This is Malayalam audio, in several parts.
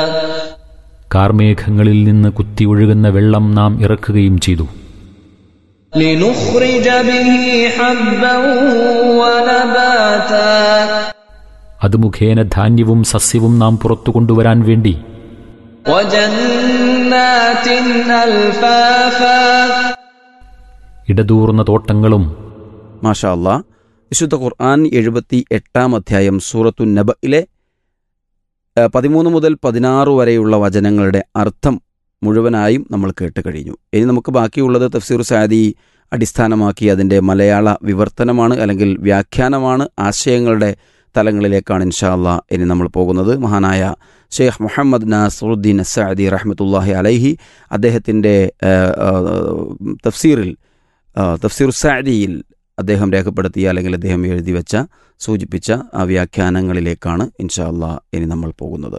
കാർമേഘങ്ങളിൽ നിന്ന് കുത്തിയൊഴുകുന്ന വെള്ളം നാം ഇറക്കുകയും ചെയ്തു لنخرج به حبا ونباتا അത് മുഖേന ധാന്യവും സസ്യവും നാം പുറത്തു കൊണ്ടുവരാൻ വേണ്ടി وجنات ألفافا ഇടതൂർന്ന തോട്ടങ്ങളും മാഷാ അല്ലാ വിശുദ്ധ ഖുർആൻ എഴുപത്തി എട്ടാം അധ്യായം സൂറത്തു നബയിലെ ഏഹ്, പതിമൂന്ന് മുതൽ പതിനാറ് വരെയുള്ള വചനങ്ങളുടെ അർത്ഥം മുഴുവനായും നമ്മൾ കേട്ട് കഴിഞ്ഞു ഇനി നമുക്ക് ബാക്കിയുള്ളത് തഫ്സീർ സാദി അടിസ്ഥാനമാക്കി അതിൻ്റെ മലയാള വിവർത്തനമാണ് അല്ലെങ്കിൽ വ്യാഖ്യാനമാണ് ആശയങ്ങളുടെ തലങ്ങളിലേക്കാണ് ഇൻഷാ അല്ലാ ഇനി നമ്മൾ പോകുന്നത് മഹാനായ ഷെയ്ഖ് മുഹമ്മദ് നാസറുദ്ദീൻ സാദി റഹ്മത്തുല്ലാഹി അലൈഹി അദ്ദേഹത്തിൻ്റെ ഏഹ്, ഏഹ്, തഫ്സീറിൽ ആ, തഫ്സീർ സാദിയിൽ അദ്ദേഹം രേഖപ്പെടുത്തിയ അല്ലെങ്കിൽ അദ്ദേഹം എഴുതി വെച്ച സൂചിപ്പിച്ച ആ വ്യാഖ്യാനങ്ങളിലേക്കാണ് ഇൻഷാ അല്ലാ ഇനി നമ്മൾ പോകുന്നത്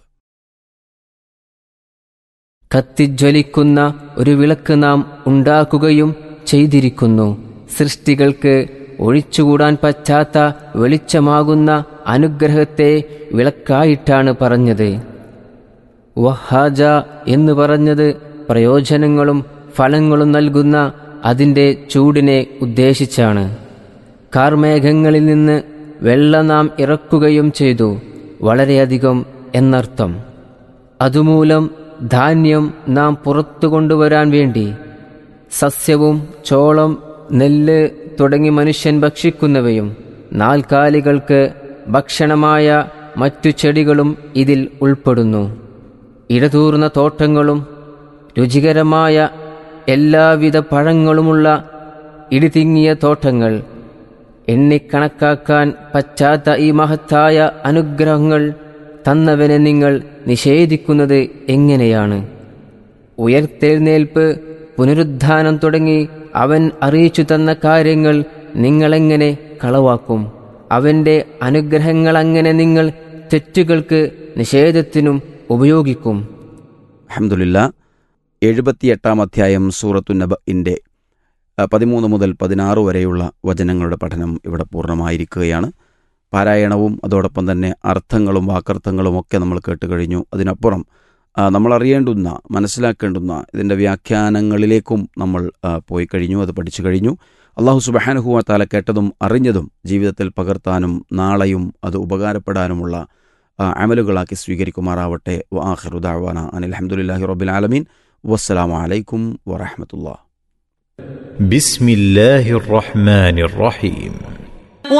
കത്തിജ്വലിക്കുന്ന ഒരു വിളക്ക് നാം ഉണ്ടാക്കുകയും ചെയ്തിരിക്കുന്നു സൃഷ്ടികൾക്ക് ഒഴിച്ചുകൂടാൻ പറ്റാത്ത വെളിച്ചമാകുന്ന അനുഗ്രഹത്തെ വിളക്കായിട്ടാണ് പറഞ്ഞത് വഹാജ എന്ന് പറഞ്ഞത് പ്രയോജനങ്ങളും ഫലങ്ങളും നൽകുന്ന അതിൻ്റെ ചൂടിനെ ഉദ്ദേശിച്ചാണ് കാർമേഘങ്ങളിൽ നിന്ന് വെള്ള നാം ഇറക്കുകയും ചെയ്തു വളരെയധികം എന്നർത്ഥം അതുമൂലം ധാന്യം നാം പുറത്തു കൊണ്ടുവരാൻ വേണ്ടി സസ്യവും ചോളം നെല്ല് തുടങ്ങി മനുഷ്യൻ ഭക്ഷിക്കുന്നവയും നാൽക്കാലികൾക്ക് ഭക്ഷണമായ മറ്റു ചെടികളും ഇതിൽ ഉൾപ്പെടുന്നു ഇടതൂർന്ന തോട്ടങ്ങളും രുചികരമായ എല്ലാവിധ പഴങ്ങളുമുള്ള ഇടിതിങ്ങിയ തോട്ടങ്ങൾ എണ്ണിക്കണക്കാക്കാൻ പറ്റാത്ത ഈ മഹത്തായ അനുഗ്രഹങ്ങൾ തന്നവനെ നിങ്ങൾ നിഷേധിക്കുന്നത് എങ്ങനെയാണ് ഉയർത്തെഴുന്നേൽപ്പ് പുനരുദ്ധാനം തുടങ്ങി അവൻ അറിയിച്ചു തന്ന കാര്യങ്ങൾ നിങ്ങളെങ്ങനെ കളവാക്കും അവന്റെ അനുഗ്രഹങ്ങൾ അങ്ങനെ നിങ്ങൾ തെറ്റുകൾക്ക് നിഷേധത്തിനും ഉപയോഗിക്കും അഹമ്മദില്ല എഴുപത്തിയെട്ടാം അധ്യായം സൂറത്തു നബഇൻ്റെ പതിമൂന്ന് മുതൽ പതിനാറ് വരെയുള്ള വചനങ്ങളുടെ പഠനം ഇവിടെ പൂർണ്ണമായിരിക്കുകയാണ് പാരായണവും അതോടൊപ്പം തന്നെ അർത്ഥങ്ങളും വാക്കർത്ഥങ്ങളും ഒക്കെ നമ്മൾ കേട്ട് കഴിഞ്ഞു അതിനപ്പുറം ആ, നമ്മൾ അറിയേണ്ടുന്ന മനസ്സിലാക്കേണ്ടുന്ന ഇതിൻ്റെ വ്യാഖ്യാനങ്ങളിലേക്കും നമ്മൾ ആ, പോയി കഴിഞ്ഞു അത് പഠിച്ചു കഴിഞ്ഞു അള്ളാഹു സുബഹാനുഹുവ താല കേട്ടതും അറിഞ്ഞതും ജീവിതത്തിൽ പകർത്താനും നാളെയും അത് ഉപകാരപ്പെടാനുമുള്ള ആ, അമലുകളാക്കി സ്വീകരിക്കുമാറാവട്ടെ വാഹിറുദാവാന അനിൽ അഹമ്മദില്ലാഹി റബ്ബിൽ ആലമീൻ വസ്സലാമു അലൈക്കും വറഹമത്തുള്ള بسم الله الرحمن الرحيم